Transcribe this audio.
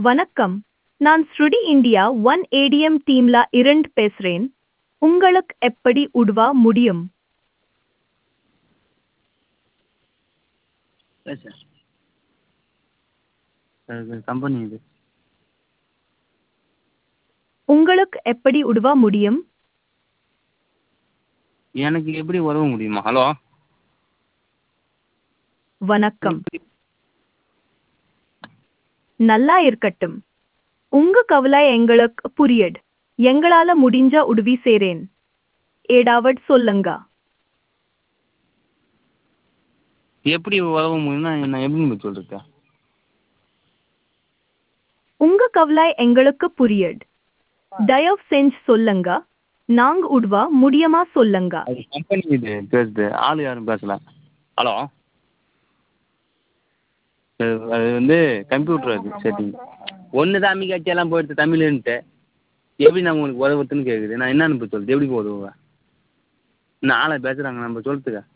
வணக்கம் நான் ஸ்ருடி இந்தியா ஒன் ஏடிஎம் டீம்ல இருந்து பேசுறேன் உங்களுக்கு எப்படி உதவ முடியும் இல்லை சார் அது கம்பெனி இது உங்களுக்கு எப்படி உதவ முடியும் எனக்கு எப்படி உதவ முடியுமா ஹலோ வணக்கம் நல்லா இருக்கட்டும் உங்க கவலை எங்களுக்கு புரியுது எங்களால முடிஞ்ச உதவி செய்றேன் ஏடாவட் சொல்லுங்க எப்படி உதவ முடியும்னா நான் எப்படி உங்களுக்கு சொல்கிறது உங்க கவலை எங்களுக்கு புரியுது தயவு செஞ்சு சொல்லுங்க நாங்க உதவ முடியுமா சொல்லுங்க அது கம்பெனி இது பேசுது ஆள் யாரும் பேசல ஹலோ அது அது வந்து கம்ப்யூட்டர் அது செட்டிங் ஒன்று தான் அம்மிக்காட்சி எல்லாம் போயிடுத்து தமிழுன்ட்டு எப்படி நான் உங்களுக்கு உதவுறதுன்னு கேட்குது நான் என்னன்னு இப்போ சொல்லுறது எப்படி இப்போ உதவுவேன் இன்னும் ஆளை பேசுகிறாங்க நம்ம சொல்கிறதுக்கா